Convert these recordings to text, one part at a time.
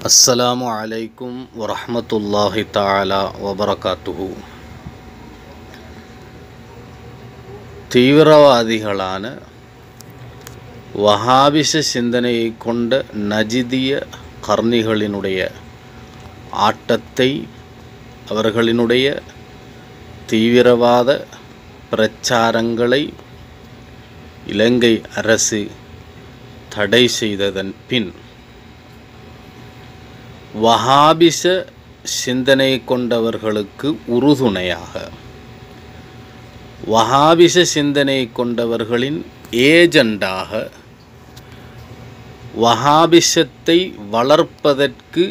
அஸ்ஸலாமு அலைக்கும் வரஹ்மத்துல்லாஹி தஆலா வபரகாத்துஹு தீவிரவாதிகளான வஹாபிச சிந்தனையை கொண்ட நஜிதிய கர்ணிகளினுடைய ஆட்டத்தை அவர்களினுடைய தீவிரவாத பிரச்சாரங்களை இலங்கை அரசு தடை செய்ததன் பின் வஹாபிச சிந்தனை கொண்டவர்களுக்கு உறுதுணையாக வஹாபிச சிந்தனை கொண்டவர்களின் ஏஜெண்டாக வஹாபிசத்தை வளர்ப்பதற்கு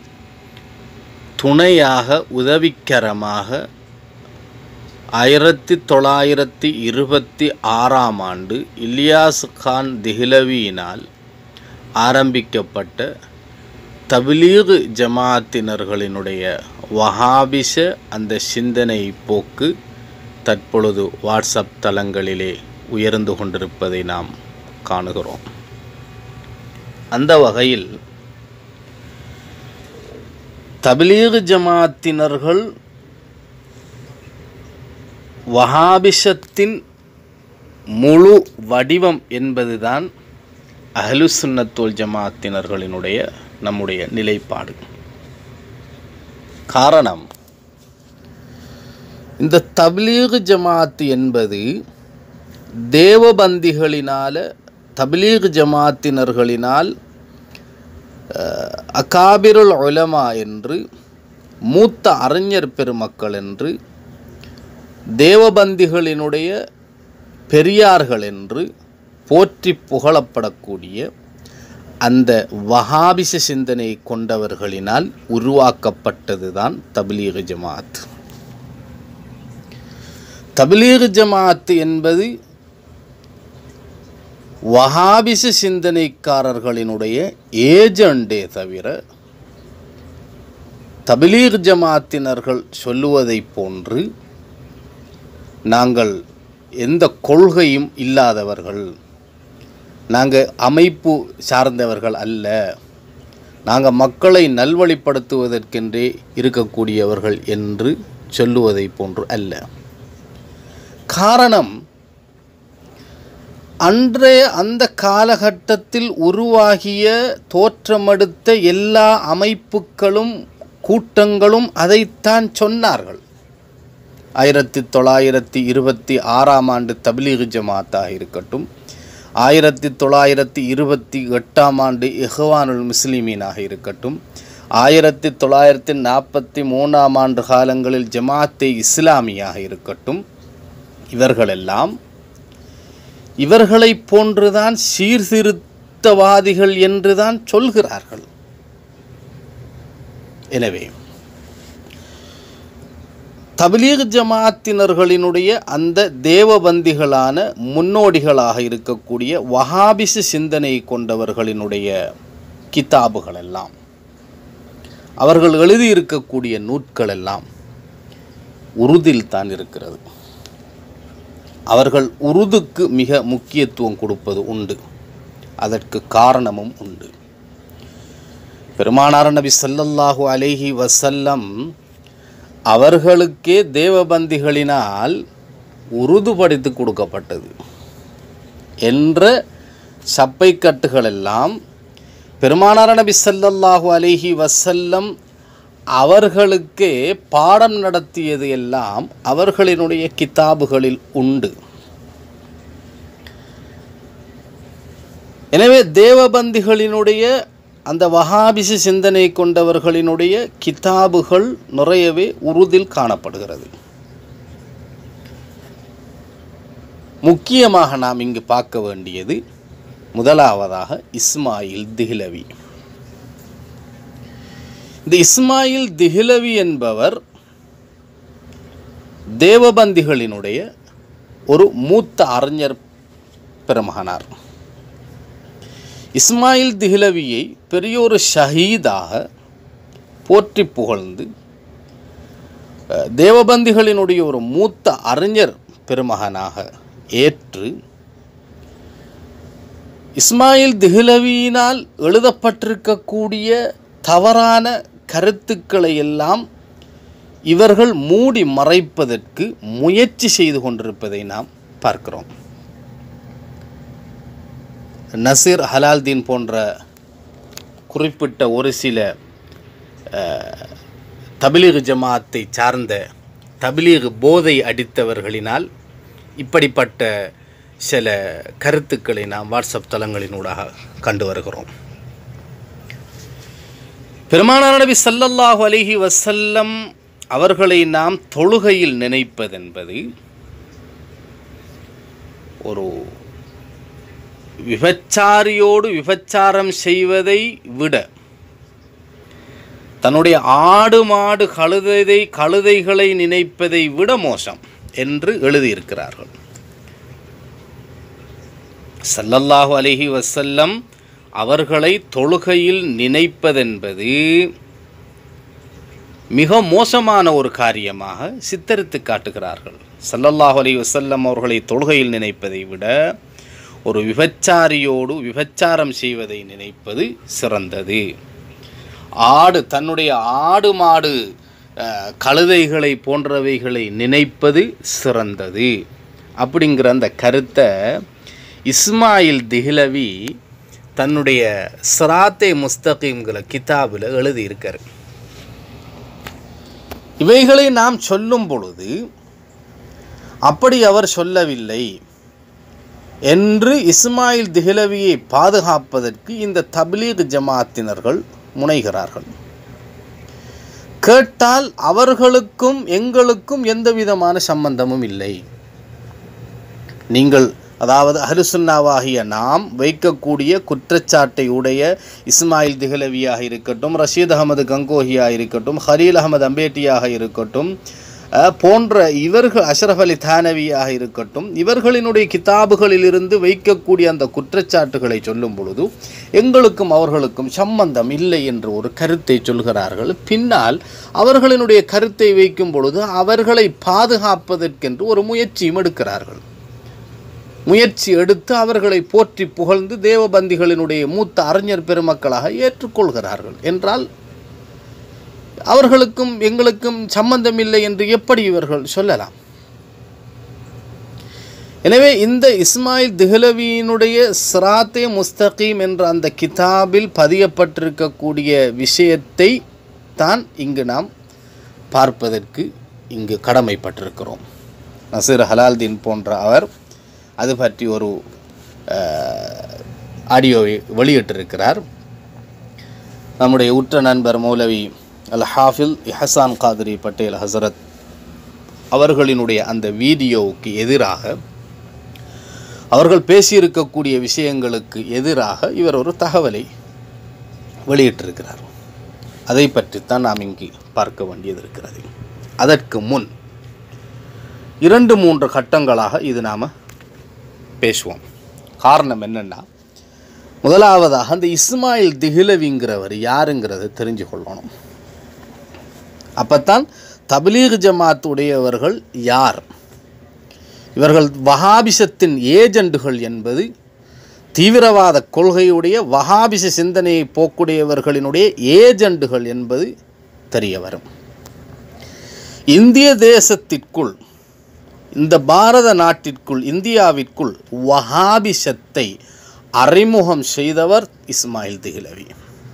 துணையாக உதவிக்கரமாக ஆயிரத்தி தொள்ளாயிரத்தி இருபத்தி ஆறாம் ஆண்டு இலியாஸ் கான் திஹ்லவியினால் ஆரம்பிக்கப்பட்ட தபிலீக் ஜமாத்தினர்களினுடைய வஹாபிஷ அந்த சிந்தனை போக்கு தற்பொழுது வாட்ஸ்அப் தளங்களிலே உயர்ந்து கொண்டிருப்பதை நாம் காணுகிறோம் அந்த வகையில் தபிலீக் ஜமாத்தினர்கள் வஹாபிஷத்தின் முழு வடிவம் என்பதுதான் அஹ்லுசுன்னத்துல் ஜமாத்தினர்களினுடைய நம்முடைய நிலைப்பாடு காரணம் இந்த தப்லீக் ஜமாத் என்பது தேவபந்திகளினால தப்லீக் ஜமாத்தினர்களினால் அஹ், அகாபிருல் உலமா என்று மூத்த அறிஞர் பெருமக்கள் என்று தேவபந்திகளினுடைய பெரியார்கள் என்று போற்றி புகழப்படக்கூடிய அந்த வஹாபிச சிந்தனை கொண்டவர்களினால் உருவாக்கப்பட்டது தான் தபிலீக் ஜமாத் தபிலீக் ஜமாத் என்பது வஹாபிச சிந்தனைக்காரர்களினுடைய ஏஜெண்டே தவிர தபிலீக் ஜமாத்தினர்கள் சொல்லுவதைப் போன்று நாங்கள் எந்த கொள்கையும் இல்லாதவர்கள் நாங்கள் அமைப்பு சார்ந்தவர்கள் அல்ல நாங்கள் மக்களை நல்வழிப்படுத்துவதற்கென்றே இருக்கக்கூடியவர்கள் என்று சொல்லுவதை போன்று அல்ல காரணம் அன்றைய அந்த காலகட்டத்தில் உருவாகிய தோற்றமெடுத்த எல்லா அமைப்புகளும் கூட்டங்களும் அதைத்தான் சொன்னார்கள் ஆயிரத்தி தொள்ளாயிரத்தி இருபத்தி ஆறாம் ஆண்டு தபிலீக் ஜமாத்தாக இருக்கட்டும் ஆயிரத்தி தொள்ளாயிரத்தி இருபத்தி எட்டாம் ஆண்டு இஹ்வானுல் முஸ்லிமீனாக இருக்கட்டும் ஆயிரத்தி தொள்ளாயிரத்தி நாற்பத்தி மூணாம் ஆண்டு காலங்களில் ஜமாத்தே இஸ்லாமியாக இருக்கட்டும் இவர்களெல்லாம் இவர்களைப் போன்றுதான் சீர்திருத்தவாதிகள் என்றுதான் சொல்கிறார்கள் எனவே தபிலீக் ஜமாத்தினர்களினுடைய அந்த தேவபந்திகளான முன்னோடிகளாக இருக்கக்கூடிய வஹாபிச சிந்தனை கொண்டவர்களினுடைய கிதாபுகள் எல்லாம் அவர்கள் எழுதியிருக்கக்கூடிய நூட்கள் எல்லாம் உருதில் தான் இருக்கிறது அவர்கள் உருதுக்கு மிக முக்கியத்துவம் கொடுப்பது உண்டு அதற்கு காரணமும் உண்டு பெருமானார் நபி ஸல்லல்லாஹு அலைஹி வஸல்லம் அவர்களுக்கே தேவபந்திகளினால் உருது படித்து கொடுக்கப்பட்டது என்ற சப்பைக்கட்டுகளெல்லாம் பெருமானார் நபி ஸல்லல்லாஹு அலைஹி வஸல்லம் அவர்களுக்கே பாடம் நடத்தியது எல்லாம் அவர்களினுடைய கிதாபுகளில் உண்டு எனவே தேவபந்திகளினுடைய அந்த வஹாபிச சிந்தனை கொண்டவர்களினுடைய கிதாபுகள் நிறையவே உருதில் காணப்படுகிறது முக்கியமாக நாம் இங்கு பார்க்க வேண்டியது முதலாவதாக இஸ்மாயில் திஹ்லவி இந்த இஸ்மாயில் திஹ்லவி என்பவர் தேவபந்திகளினுடைய ஒரு மூத்த அறிஞர் பெருமகனார் இஸ்மாயில் திஹ்லவியை பெரியோரு ஷஹீதாக போற்றி புகழ்ந்து அஹ், தேவபந்திகளினுடைய ஒரு மூத்த அறிஞர் பெருமகனாக ஏற்று இஸ்மாயில் திஹ்லவியினால் எழுதப்பட்டிருக்கக்கூடிய தவறான கருத்துக்களை எல்லாம் இவர்கள் மூடி மறைப்பதற்கு முயற்சி செய்து கொண்டிருப்பதை நாம் பார்க்கிறோம் நசீர் ஹலால்தீன் போன்ற குறிப்பிட்ட ஒரு சில அஹ், தபிலீக் ஜமாத்தை சார்ந்த தபிலீக் போதை அடித்தவர்களினால் இப்படிப்பட்ட சில கருத்துக்களை நாம் வாட்ஸ்அப் தளங்களினூடாக கண்டு வருகிறோம் பெருமானார் நபி ஸல்லல்லாஹு அலைஹி வஸல்லம் அவர்களை நாம் தொழுகையில் நினைப்பதென்பது ஒரு விபச்சாரியோடு விபச்சாரம் செய்வதை விட தன்னுடைய ஆடு மாடு கழுதை கழுதைகளை நினைப்பதை விட மோசம் என்று எழுதியிருக்கிறார்கள் ஸல்லல்லாஹு அலைஹி வஸல்லம் அவர்களை தொழுகையில் நினைப்பதென்பது மிக மோசமான ஒரு காரியமாக சித்தரித்து காட்டுகிறார்கள் ஸல்லல்லாஹு அலைஹி வஸல்லம் அவர்களை தொழுகையில் நினைப்பதை விட ஒரு விபச்சாரியோடு விபச்சாரம் செய்வதை நினைப்பது சிறந்தது ஆடு தன்னுடைய ஆடு மாடு அஹ், கழுதைகளை போன்றவைகளை நினைப்பது சிறந்தது அப்படிங்கிற அந்த கருத்தை இஸ்மாயில் திஹ்லவி தன்னுடைய சிராத்தே முஸ்தகிம்கிற கிதாபில் எழுதியிருக்காரு இவைகளை நாம் சொல்லும் பொழுது அப்படி அவர் சொல்லவில்லை என்று இஸ்மாயில் திஹ்லவியை பாதுகாப்பதற்கு இந்த தப்லீக் ஜமாத்தினர்கள் முனைகிறார்கள் கேட்டால் அவர்களுக்கும் எங்களுக்கும் எந்த விதமான சம்பந்தமும் இல்லை நீங்கள் அதாவது அஹ்லுசுன்னாவாகிய நாம் வைக்கக்கூடிய குற்றச்சாட்டை உடைய இஸ்மாயில் திஹலவியாக இருக்கட்டும் ரஷீத் அகமது கங்கோஹியாக இருக்கட்டும் ஹலீல் அகமது அம்பேட்டியாக இருக்கட்டும் அஹ், போன்ற இவர்கள் அஷ்ரஃப் அலி தானவியாக இருக்கட்டும் இவர்களினுடைய கிதாபுகளிலிருந்து வைக்கக்கூடிய அந்த குற்றச்சாட்டுகளை சொல்லும் பொழுது எங்களுக்கும் அவர்களுக்கும் சம்பந்தம் இல்லை என்று ஒரு கருத்தை சொல்கிறார்கள் பின்னால் அவர்களினுடைய கருத்தை வைக்கும் பொழுது அவர்களை பாதுகாப்பதற்கென்று ஒரு முயற்சியும் எடுக்கிறார்கள் முயற்சி எடுத்து அவர்களை போற்றி புகழ்ந்து தேவபந்திகளினுடைய மூத்த அறிஞர் பெருமக்களாக ஏற்றுக்கொள்கிறார்கள் என்றால் அவர்களுக்கும் எங்களுக்கும் சம்பந்தமில்லை என்று எப்படி இவர்கள் சொல்லலாம் எனவே இந்த இஸ்மாயில் திஹ்லவியினுடைய சிராத்தே முஸ்தகீம் என்ற அந்த கிதாபில் பதியப்பட்டிருக்கக்கூடிய விஷயத்தை தான் இங்கு நாம் பார்ப்பதற்கு இங்கு கடமைப்பட்டிருக்கிறோம் நசீர் ஹலால்தீன் போன்ற அவர் அது பற்றி ஒரு அஹ், ஆடியோவை வெளியிட்டிருக்கிறார் நம்முடைய உற்ற நண்பர் மௌலவி அல் ஹாஃபில் இஹசான் காதிரி பட்டேல் ஹசரத் அவர்களினுடைய அந்த வீடியோவுக்கு எதிராக அவர்கள் பேசியிருக்கக்கூடிய விஷயங்களுக்கு எதிராக இவர் ஒரு தகவலை வெளியிட்டிருக்கிறார் அதை பற்றித்தான் நாம் இங்கு பார்க்க வேண்டியது இருக்கிறது அதற்கு முன் இரண்டு மூன்று கட்டங்களாக இது நாம் பேசுவோம் காரணம் என்னென்னா முதலாவதாக அந்த இஸ்மாயில் திஹிலவிங்கிறவர் யாருங்கிறத தெரிஞ்சு கொள்ளணும் அப்பத்தான் தபிலீக் ஜமாத் உடையவர்கள் யார் இவர்கள் வஹாபிசத்தின் ஏஜெண்டுகள் என்பது தீவிரவாத கொள்கையுடைய வஹாபிச சிந்தனையை போக்குடையவர்களினுடைய ஏஜெண்டுகள் என்பது தெரிய வரும் இந்திய தேசத்திற்குள் இந்த பாரத நாட்டிற்குள் இந்தியாவிற்குள் வஹாபிசத்தை அறிமுகம் செய்தவர் இஸ்மாயில் திஹ்லவி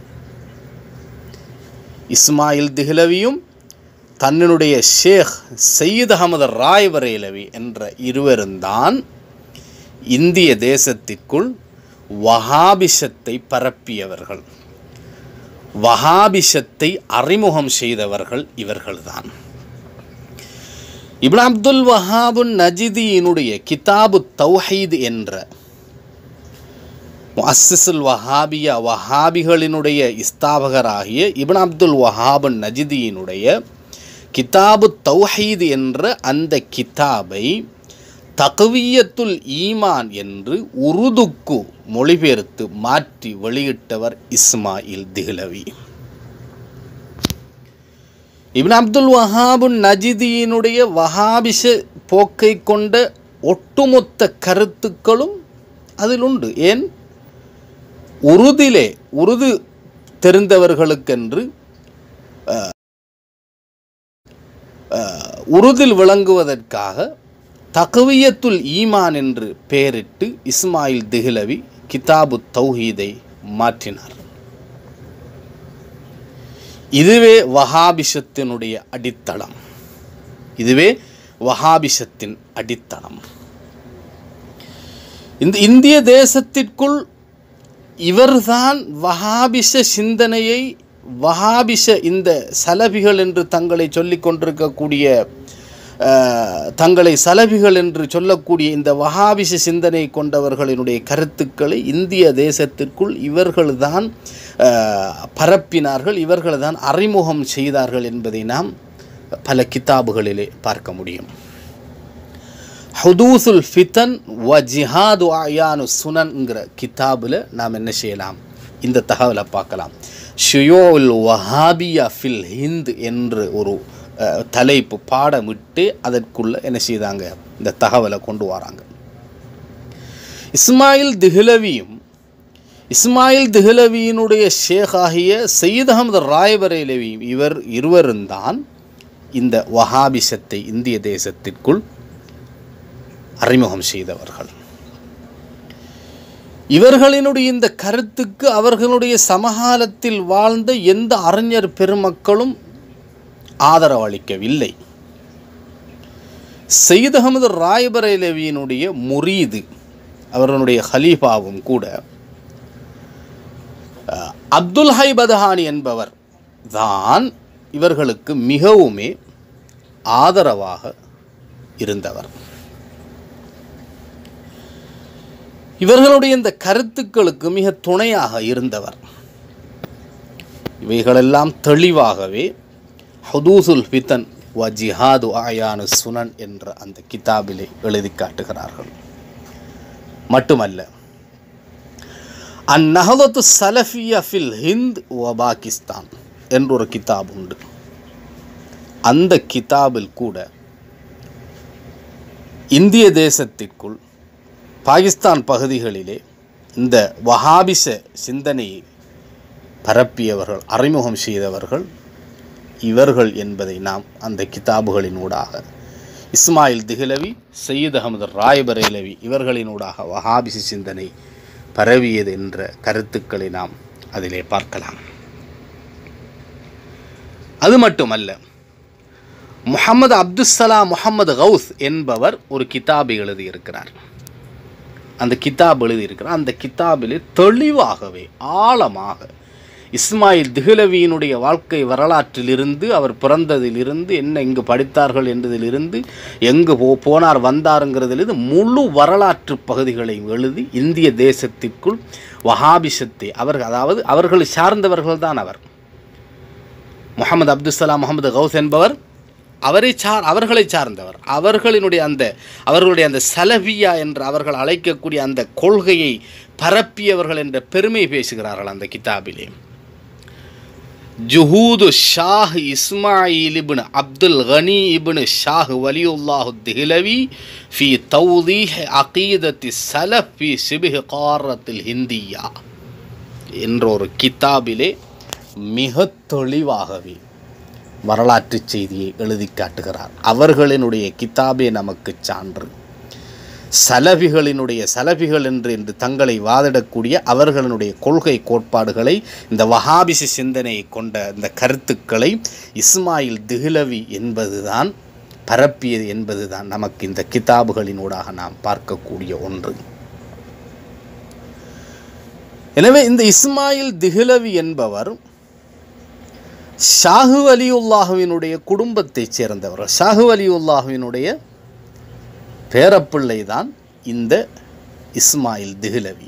இஸ்மாயில் திஹ்லவியும் தன்னுடைய ஷேக் சையீத் அகமது ராய் வரைலவி என்ற இருவரும்தான் இந்திய தேசத்திற்குள் வஹாபிஷத்தை பரப்பியவர்கள் வஹாபிஷத்தை அறிமுகம் செய்தவர்கள் இவர்கள்தான் இப்னு அப்துல் வஹாபுன் நஜிதியினுடைய கிதாபு தௌஹீத் என்ற முஅஸ்ஸிசுல் வஹாபியா வஹாபிகளினுடைய இஸ்தாபகராகிய இப்னு அப்துல் வஹாபுன் நஜிதியினுடைய கிதாபு தௌஹீத் என்ற அந்த கிதாபை தகுவியத்துல் ஈமான் என்று உருதுக்கு மொழிபெயர்த்து மாற்றி வெளியிட்டவர் இஸ்மாயில் திஹ்லவி இப்னு அப்துல் வஹாபுன் நஜிதியினுடைய வஹாபிஷ போக்கை கொண்ட ஒட்டுமொத்த கருத்துக்களும் அதில் உண்டு ஏன் உருதிலே உருது தெரிந்தவர்களுக்கென்று அஹ், அஹ், உருதில் விளங்குவதற்காக தகவியத்துல் ஈமான் என்று பெயரிட்டு இஸ்மாயில் திஹ்லவி கிதாபு தௌஹீதை மாற்றினார் இதுவே வஹாபிஷத்தினுடைய அடித்தளம் இதுவே வஹாபிஷத்தின் அடித்தளம் இந்த இந்திய தேசத்திற்குள் இவர்தான் வஹாபிஷ சிந்தனையை வஹாபிஷ இந்த சலபிகள் என்று தங்களை சொல்லிக் கொண்டிருக்கக்கூடிய அஹ், தங்களை சலபிகள் என்று சொல்லக்கூடிய இந்த வஹாபிஷ சிந்தனை கொண்டவர்களினுடைய கருத்துக்களை இந்திய தேசத்திற்குள் இவர்கள்தான் அஹ், பரப்பினார்கள் இவர்கள்தான் அறிமுகம் செய்தார்கள் என்பதை நாம் பல கிதாபுகளிலே பார்க்க முடியும் ஹுதூசுல் ஃபிதன் வ ஜிஹாது அயானு சுனன்ங்கிற கிதாபில் நாம் என்ன செய்யலாம் இந்த தகவலை பார்க்கலாம் ஷியோல் வஹாபியா ஃபில் ஹிந்த் என்று ஒரு அஹ், தலைப்பு பாடமிட்டு அதற்குள்ள என்ன செய்தாங்க இந்த தகவலை கொண்டு வராங்க இஸ்மாயில் திஹ்லவியும் இஸ்மாயில் திஹ்லவியினுடைய ஷேகாகிய சையத் அகமது ராய்பரேலவியும் இவர் இருவரும் தான் இந்த வஹாபிசத்தை இந்திய தேசத்திற்குள் அறிமுகம் செய்தவர்கள் இவர்களினுடைய இந்த கருத்துக்கு அவர்களுடைய சமகாலத்தில் வாழ்ந்த எந்த அறிஞர் பெருமக்களும் ஆதரவு அளிக்கவில்லை சையத் அகமது ராய்பரேலவியினுடைய முரீது அவர்களுடைய ஹலீஃபாவும் கூட அஹ், அப்துல் ஹை பதஹானி என்பவர் தான் இவர்களுக்கு மிகவுமே ஆதரவாக இருந்தவர் இவர்களுடைய இந்த கருத்துக்களுக்கு மிக துணையாக இருந்தவர் இவைகளெல்லாம் தெளிவாகவே ஹுதூசுல் ஃபித்தன் வ ஜிஹாது ஆயானு சுனன் என்ற அந்த கிதாபிலே எழுதி காட்டுகிறார்கள் மட்டுமல்ல அந்நகதத்து சலஃபியா ஃபில் ஹிந்த் வ பாகிஸ்தான் என்ற ஒரு கிதாப் உண்டு அந்த கிதாபில் கூட இந்திய தேசத்திற்குள் பாகிஸ்தான் பகுதிகளிலே இந்த வஹாபிச சிந்தனையை பரப்பியவர்கள் அறிமுகம் செய்தவர்கள் இவர்கள் என்பதை நாம் அந்த கிதாபுகளினூடாக இஸ்மாயில் திஹ்லவி சையீத் அகமது ராய்பரேலவி இவர்களினூடாக வஹாபிச சிந்தனை பரவியது என்ற கருத்துக்களை நாம் அதிலே பார்க்கலாம் அது மட்டுமல்ல முஹம்மது அப்துஸ்ஸலாம் முஹம்மது கவுஸ் என்பவர் ஒரு கிதாபை எழுதியிருக்கிறார் அந்த கிதாப் எழுதியிருக்கிறார் அந்த கிதாபிலே தெளிவாகவே ஆழமாக இஸ்மாயில் திஹ்லவியினுடைய வாழ்க்கை வரலாற்றிலிருந்து அவர் பிறந்ததிலிருந்து என்ன இங்கு படித்தார்கள் என்பதிலிருந்து எங்கு போ போனார் வந்தாருங்கிறதிலிருந்து முழு வரலாற்று பகுதிகளை எழுதி இந்திய தேசத்திற்குள் வஹாபிஷத்தை அவர்கள் அதாவது அவர்களை சார்ந்தவர்கள் தான் அவர் முகமது அப்துல்சலாம் முகமது கவுஸ் என்பவர் அவரை சார் அவர்களை சார்ந்தவர் அவர்களினுடைய அந்த அவர்களுடைய அந்த சலபியா என்று அவர்கள் அழைக்கக்கூடிய அந்த கொள்கையை பரப்பியவர்கள் என்ற பெருமை பேசுகிறார்கள் அந்த கிதாபிலே ஜுஹூது ஷாஹ் இஸ்மாயில் இப்னு அப்துல் கனி இப்னு ஷாஹ் வலியுல்லாஹு திஹ்லவி ஃபி தௌதீஹ் அகீதத்தி சலஃப் ஃபி சிபிஹ் காரத்தில் ஹிந்தியா என்ற ஒரு கிதாபிலே மிக தெளிவாகவே வரலாற்று செய்தியை எழுதி காட்டுகிறார் அவர்களினுடைய கிதாபே நமக்கு சான்று சலபிகளினுடைய சலபிகள் என்று என்று தங்களை வாதிடக்கூடிய அவர்களினுடைய கொள்கை கோட்பாடுகளை இந்த வஹாபிச சிந்தனையை கொண்ட இந்த கருத்துக்களை இஸ்மாயில் திஹ்லவி என்பதுதான் பரப்பியது என்பதுதான் நமக்கு இந்த கிதாபுகளினூடாக நாம் பார்க்கக்கூடிய ஒன்று எனவே இந்த இஸ்மாயில் திஹ்லவி என்பவர் ஷாஹு அலியுல்லாஹுவினுடைய குடும்பத்தைச் சேர்ந்தவர் ஷாஹு அலியுல்லாஹுவினுடைய பேரப்பிள்ளை தான் இந்த இஸ்மாயில் திஹ்லவி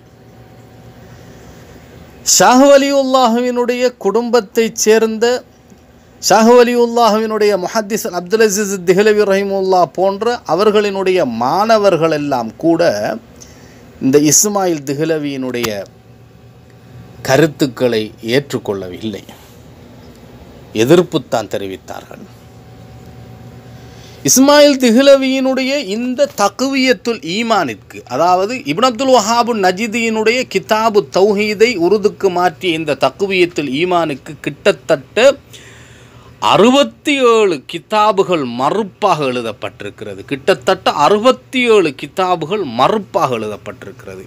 ஷாஹு அலியுல்லாஹுவினுடைய குடும்பத்தைச் சேர்ந்த ஷாஹு அலியுல்லாஹுவினுடைய முஹத்திஸ் அப்துல் அசீஸ் திஹ்லவி ரஹிமுல்லா போன்ற அவர்களினுடைய மாணவர்கள் எல்லாம் கூட இந்த இஸ்மாயில் திஹ்லவியினுடைய கருத்துக்களை ஏற்றுக்கொள்ளவில்லை எதிர்ப்புத்தான் தெரிவித்தார்கள் இஸ்மாயில் திஹ்லவியினுடைய இந்த தகுவியத்துல் ஈமானிற்கு அதாவது இப்னு அப்துல் வஹாபு நஜிதியினுடைய கிதாபு தௌஹீதை உருதுக்கு மாற்றிய இந்த தகுவியத்துல் ஈமானுக்கு கிட்டத்தட்ட அறுபத்தி ஏழு கிதாபுகள் மறுப்பாக எழுதப்பட்டிருக்கிறது கிட்டத்தட்ட அறுபத்தி ஏழு கிதாபுகள் மறுப்பாக எழுதப்பட்டிருக்கிறது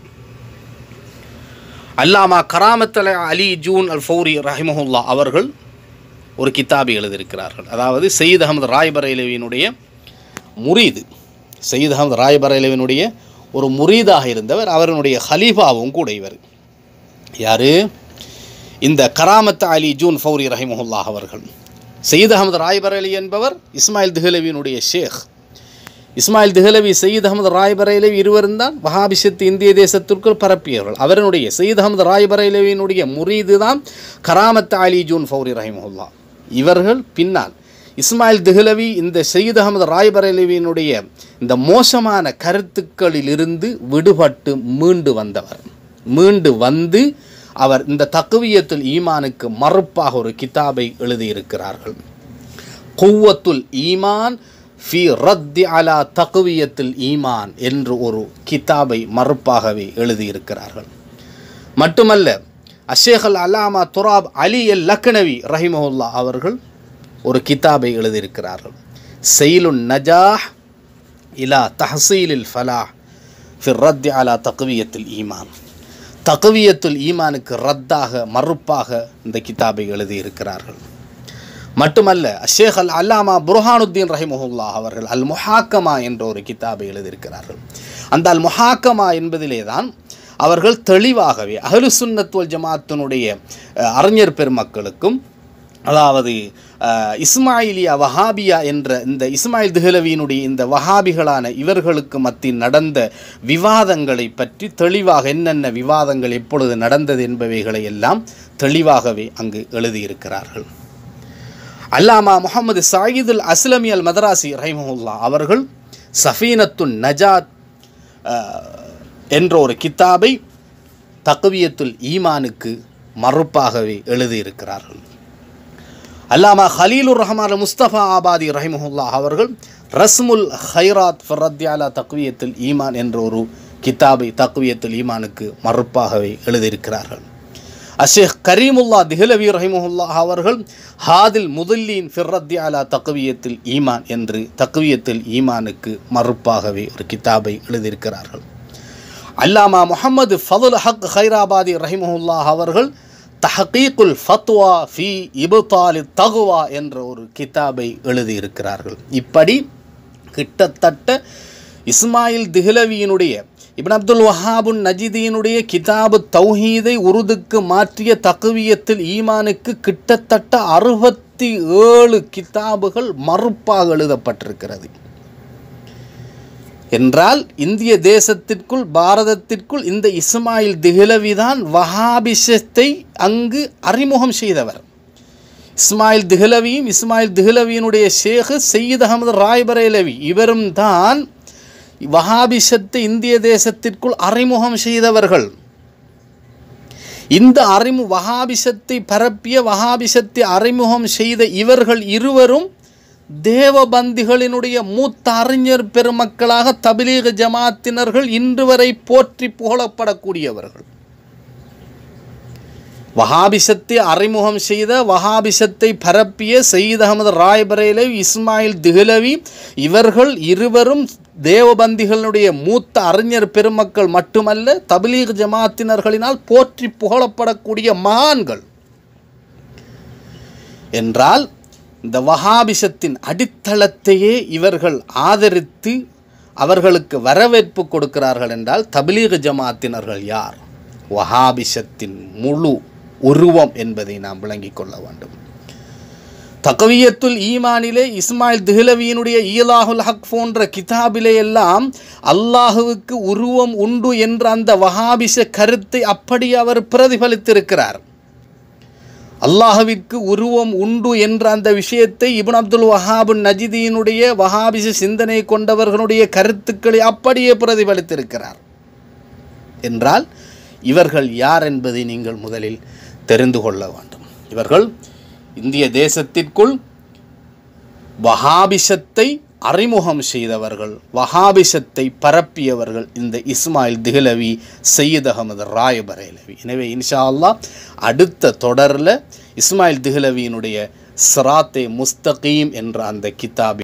அல்லாமா கராமத்தல அலி ஜூன் அல் ஃபௌரி ரஹிமஹுல்லா அவர்கள் ஒரு கிதாபை எழுதியிருக்கிறார்கள் அதாவது சயீத் அகமது ராய்பரேலவியினுடைய முரீது சயீத் அகமது ராய்பரேலவினுடைய ஒரு முரீதாக இருந்தவர் அவருடைய ஹலீஃபாவும் கூட இவர் யார் இந்த கராமத் அலி ஜூன் ஃபௌரி ரஹிமஹுல்லா அவர்கள் சயீத் அகமது ராய்பரேலி என்பவர் இஸ்மாயில் திஹலவியினுடைய ஷேக் இஸ்மாயில் திஹலவி சயீத் அகமது ராய்பரேலவி இருவரும் தான் வஹாபிஷத்து இந்திய தேசத்திற்குள் பரப்பியவர்கள் அவருடைய சயீத் அகமது ராய்பரேலவியினுடைய முரீது தான் கராமத் அலி ஜூன் ஃபௌரி ரஹிமஹுல்லா இவர்கள் பின்னால் இஸ்மாயில் திஹலவி இந்த சயீத் அகமது ராய்பரேலவியினுடைய இந்த மோசமான கருத்துக்களிலிருந்து விடுபட்டு மீண்டு வந்தவர் மீண்டு வந்து அவர் இந்த தக்குவியத்துல் ஈமானுக்கு மறுப்பாக ஒரு கிதாபை எழுதியிருக்கிறார்கள் குவத்துல் ஈமான் ஃபி ரத்தி அலா தகுவியத்தில் ஈமான் என்று ஒரு கிதாபை மறுப்பாகவே எழுதியிருக்கிறார்கள் மட்டுமல்ல அஷேக் அல் அலாமா துராப் அலி அல் லக்னவி ரஹிமஹுல்லா அவர்கள் ஒரு கிதாபை எழுதியிருக்கிறார்கள் செயிலுன் நஜாஹ் இலா தஹசீலில் ஃபலாஹ் ஃபிர் ரத்தி அலா தகுவியத்தில் ஈமான் தகுவியத்துல் ஈமானுக்கு ரத்தாக மறுப்பாக இந்த கிதாபை எழுதியிருக்கிறார்கள் மட்டுமல்ல ஷேக் அல் அல்லாமா புர்ஹானுத்தீன் ரஹிமஹுல்லா அவர்கள் அல் முஹாக்கமா என்ற ஒரு கிதாபை எழுதியிருக்கிறார்கள் அந்த அல் முஹாக்கமா என்பதிலே தான் அவர்கள் தெளிவாகவே அஹ்லு சுன்னத் வல் ஜமாத்தினுடைய அஹ், அறிஞர் பெருமக்களுக்கும் அதாவது அஹ், இஸ்மாயிலியா வஹாபியா என்ற இந்த இஸ்மாயில் திஹலவியினுடைய இந்த வஹாபிகளான இவர்களுக்கு மத்தியில் நடந்த விவாதங்களை பற்றி தெளிவாக என்னென்ன விவாதங்கள் எப்பொழுது நடந்தது என்பவைகளை எல்லாம் தெளிவாகவே அங்கு எழுதியிருக்கிறார்கள் அல்லாமா முகமது சாயிதுல் அஸ்லமி அல் மதராசி ரஹிமஹுல்லா அவர்கள் சஃபீனத்துன் நஜாத் அஹ், என்ற ஒரு கித்தாபை தக்வியத்துல் ஈமானுக்கு மறுப்பாகவே எழுதியிருக்கிறார்கள் அல்லாமா ஹலீலுர் ரஹ்மான் முஸ்தபா ஆபாதி ரஹிமஹுல்லா அவர்கள் ரஸ்முல் ஹைராத் ஃபரத்யாலா தக்வியத்துல் ஈமான் என்ற ஒரு கித்தாபை தக்வியத்துல் ஈமானுக்கு மறுப்பாகவே எழுதியிருக்கிறார்கள் அஷேக் கரீமுல்லா திஹலவி ரஹிமஹுல்லா அவர்கள் ஹாதில் முதல்லீன் ஃபிர்ரத்தி அலா தக்வியத்தில் ஈமான் என்று தக்வியத்தில் ஈமானுக்கு மறுப்பாகவே ஒரு கிதாபை எழுதியிருக்கிறார்கள் அல்லாமா முஹம்மது ஃபதுல் ஹக் ஹைராபாதி ரஹிமஹுல்லா அவர்கள் தஹகீக்குல் ஃபத்வா ஃபி இபுதாலி தகுவா என்ற ஒரு கிதாபை எழுதியிருக்கிறார்கள் இப்படி கிட்டத்தட்ட இஸ்மாயில் திஹ்லவியினுடைய இப்ன் அப்துல் வஹாபுன் நஜிதியினுடைய கிதாபு தௌஹீதை உருதுக்கு மாற்றிய தகுவியத்தில் ஈமானுக்கு கிட்டத்தட்ட அறுபத்தி ஏழு கிதாபுகள் மறுப்பாக எழுதப்பட்டிருக்கிறது என்றால் இந்திய தேசத்திற்குள் பாரதத்திற்குள் இந்த இஸ்மாயில் திஹ்லவி தான் வஹாபிஷத்தை அங்கு அறிமுகம் செய்தவர் இஸ்மாயில் திஹ்லவியும் இஸ்மாயில் திஹ்லவியினுடைய ஷேக் சையீத் அகமது ராய்பரேலவி இவரும் தான் வஹாபிஷத்தை இந்திய தேசத்திற்குள் அறிமுகம் செய்தவர்கள் இந்த அறிமு வஹாபிஷத்தை பரப்பிய வஹாபிஷத்தை அறிமுகம் செய்த இவர்கள் இருவரும் தேவபந்திகளினுடைய மூத்த அறிஞர் பெருமக்களாக தபிலீக ஜமாத்தினர்கள் இன்று வரை போற்றி புகழப்படக்கூடியவர்கள் வஹாபிஷத்தை அறிமுகம் செய்த வஹாபிஷத்தை பரப்பிய சயீத் அகமது ராய்பரேலவி இஸ்மாயில் திஹ்லவி இவர்கள் இருவரும் தேவபந்திகளுடைய மூத்த அறிஞர் பெருமக்கள் மட்டுமல்ல தபிலீக் ஜமாத்தினர்களினால் போற்றி புகழப்படக்கூடிய மகான்கள் என்றால் இந்த வஹாபிஷத்தின் அடித்தளத்தையே இவர்கள் ஆதரித்து அவர்களுக்கு வரவேற்பு கொடுக்கிறார்கள் என்றால் தபிலீக ஜமாத்தினர்கள் யார் வஹாபிஷத்தின் முழு உருவம் என்பதை நாம் விளங்கிக் கொள்ள வேண்டும் தகவியத்துல் ஈமானிலே இஸ்மாயில் திஹ்லவியினுடைய ஈலாஹுல் ஹக் போன்ற கிதாபிலே எல்லாம் அல்லாஹுவுக்கு உருவம் உண்டு என்ற அந்த வஹாபிஷ கருத்தை அப்படி அவர் பிரதிபலித்திருக்கிறார் அல்லாஹுவிற்கு உருவம் உண்டு என்ற அந்த விஷயத்தை இப்னு அப்துல் வஹாபு நஜிதியினுடைய வஹாபிஷ சிந்தனை கொண்டவர்களுடைய கருத்துக்களை அப்படியே பிரதிபலித்திருக்கிறார் என்றால் இவர்கள் யார் என்பதை நீங்கள் முதலில் தெரிந்து கொள்ள வேண்டும் இவர்கள் இந்திய தேசத்திற்குள் வஹாபிஷத்தை அறிமுகம் செய்தவர்கள் வஹாபிசத்தை பரப்பியவர்கள் இந்த இஸ்மாயில் திஹ்லவி சையத் அகமது ராயபரேலவி எனவே இன்ஷா அல்லாஹ் அடுத்த தொடரில் இஸ்மாயில் திஹ்லவியினுடைய சிராத்தே முஸ்தகீம் என்ற அந்த கிதாபி